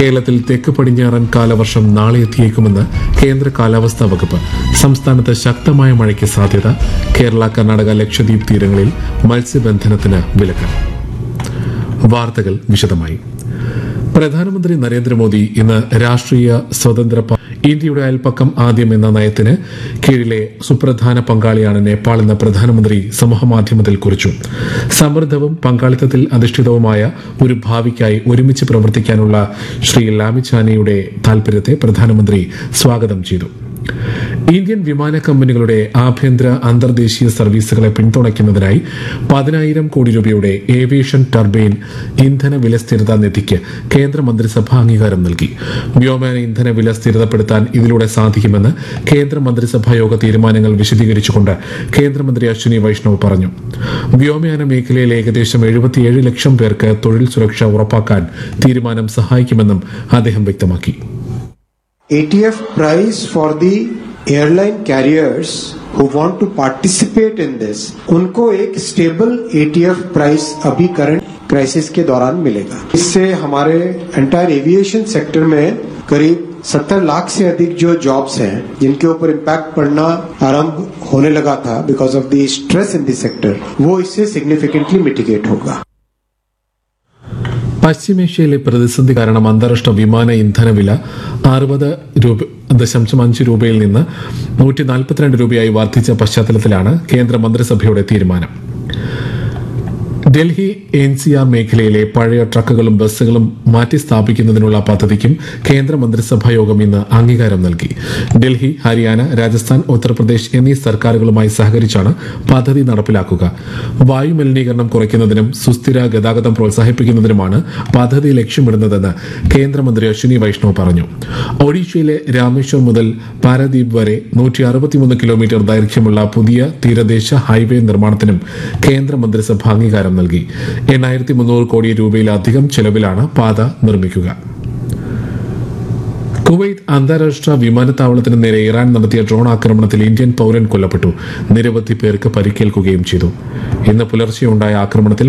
കേരളത്തിൽ തെക്ക് പടിഞ്ഞാറൻ കാലവർഷം നാളെ എത്തിയേക്കുമെന്ന് കേന്ദ്ര കാലാവസ്ഥാ വകുപ്പ് സംസ്ഥാനത്ത് ശക്തമായ മഴയ്ക്ക് സാധ്യത കേരള കർണാടക ലക്ഷദ്വീപ് തീരങ്ങളിൽ മത്സ്യബന്ധനത്തിന് വിലക്ക് വാർത്തകൾ വിശദമായി പ്രധാനമന്ത്രി നരേന്ദ്രമോദി ഇന്ന് രാഷ്ട്രീയ സ്വതന്ത്ര പ- ഇന്ത്യയുടെ അയൽപ്പക്കം ആദ്യം എന്ന നയത്തിന് കീഴിലെ സുപ്രധാന പങ്കാളിയാണ് നേപ്പാൾ എന്ന പ്രധാനമന്ത്രി സമൂഹമാധ്യമത്തിൽ കുറിച്ചു സമൃദ്ധവും പങ്കാളിത്തത്തിൽ അധിഷ്ഠിതവുമായ ഒരു ഭാവിക്കായി ഒരുമിച്ച് പ്രവർത്തിക്കാനുള്ള ശ്രീ ലാമിച്ചാനിയുടെ താൽപര്യത്തെ പ്രധാനമന്ത്രി സ്വാഗതം ചെയ്തു ഇന്ത്യൻ വിമാന കമ്പനികളുടെ ആഭ്യന്തര അന്തർദേശീയ സർവീസുകളെ പിന്തുണയ്ക്കുന്നതിനായി പതിനായിരം കോടി രൂപയുടെ ഏവിയേഷൻ ടർബൈൻ ഇന്ധന വില സ്ഥിരതാ നിധിക്ക് കേന്ദ്ര മന്ത്രിസഭ അംഗീകാരം നൽകി വ്യോമയാന ഇന്ധന വില സ്ഥിരതപ്പെടുത്താൻ ഇതിലൂടെ സാധിക്കുമെന്ന് കേന്ദ്ര മന്ത്രിസഭാ യോഗ തീരുമാനങ്ങൾ വിശദീകരിച്ചുകൊണ്ട് കേന്ദ്രമന്ത്രി അശ്വിനി വൈഷ്ണവ് പറഞ്ഞു വ്യോമയാന മേഖലയിൽ ഏകദേശം എഴുപത്തിയേഴ് ലക്ഷം പേർക്ക് തൊഴിൽ സുരക്ഷ ഉറപ്പാക്കാൻ തീരുമാനം സഹായിക്കുമെന്നും അദ്ദേഹം വ്യക്തമാക്കി ATF price for the airline carriers who want to participate in this उनको एक स्टेबल ATF प्राइस अभी करंट क्राइसिस के दौरान मिलेगा इससे हमारे एंटायर एविएशन सेक्टर में करीब 70 लाख से अधिक जो जॉब्स हैं जिनके ऊपर इम्पैक्ट पड़ना आरंभ होने लगा था because of the stress in the sector वो इससे सिग्निफिकेंटली मिटिगेट होगा പശ്ചിമേഷ്യയിലെ പ്രതിസന്ധി കാരണം അന്താരാഷ്ട്ര വിമാന ഇന്ധന വില അറുപത് രൂപ ദശാംശം അഞ്ച് രൂപയിൽ നിന്ന് നൂറ്റി നാൽപ്പത്തിരണ്ട് രൂപയായി വർദ്ധിച്ച പശ്ചാത്തലത്തിലാണ് കേന്ദ്ര മന്ത്രിസഭയുടെ തീരുമാനം ഡൽഹി എൻ സി ആർ മേഖലയിലെ പഴയ ട്രക്കുകളും ബസ്സുകളും മാറ്റി സ്ഥാപിക്കുന്നതിനുള്ള പദ്ധതിക്കും കേന്ദ്ര മന്ത്രിസഭാ യോഗം ഇന്ന് അംഗീകാരം നൽകി ഡൽഹി ഹരിയാന രാജസ്ഥാൻ ഉത്തർപ്രദേശ് എന്നീ സർക്കാരുകളുമായി സഹകരിച്ചാണ് പദ്ധതി നടപ്പിലാക്കുക വായു മലിനീകരണം കുറയ്ക്കുന്നതിനും സുസ്ഥിര ഗതാഗതം പ്രോത്സാഹിപ്പിക്കുന്നതിനുമാണ് പദ്ധതി ലക്ഷ്യമിടുന്നതെന്ന് കേന്ദ്രമന്ത്രി അശ്വിനി വൈഷ്ണവ് പറഞ്ഞു ഒഡീഷയിലെ രാമേശ്വർ മുതൽ പാരദീപ് വരെ നൂറ്റി അറുപത്തിമൂന്ന് കിലോമീറ്റർ ദൈർഘ്യമുള്ള പുതിയ തീരദേശ ഹൈവേ നിർമ്മാണത്തിനും കേന്ദ്ര മന്ത്രിസഭ അംഗീകാരം നൽകി എണ്ണായിരത്തി മുന്നൂറ് കോടി രൂപയിലധികം ചെലവിലാണ് പാത നിർമ്മിക്കുക കുവൈത്ത് അന്താരാഷ്ട്ര വിമാനത്താവളത്തിന് നേരെ ഇറാൻ നടത്തിയ ഡ്രോൺ ആക്രമണത്തിൽ ഇന്ത്യൻ പൗരൻ കൊല്ലപ്പെട്ടു നിരവധി പേർക്ക് പരിക്കേൽക്കുകയും ചെയ്തു ഇന്ന് പുലർച്ചെയുണ്ടായ ആക്രമണത്തിൽ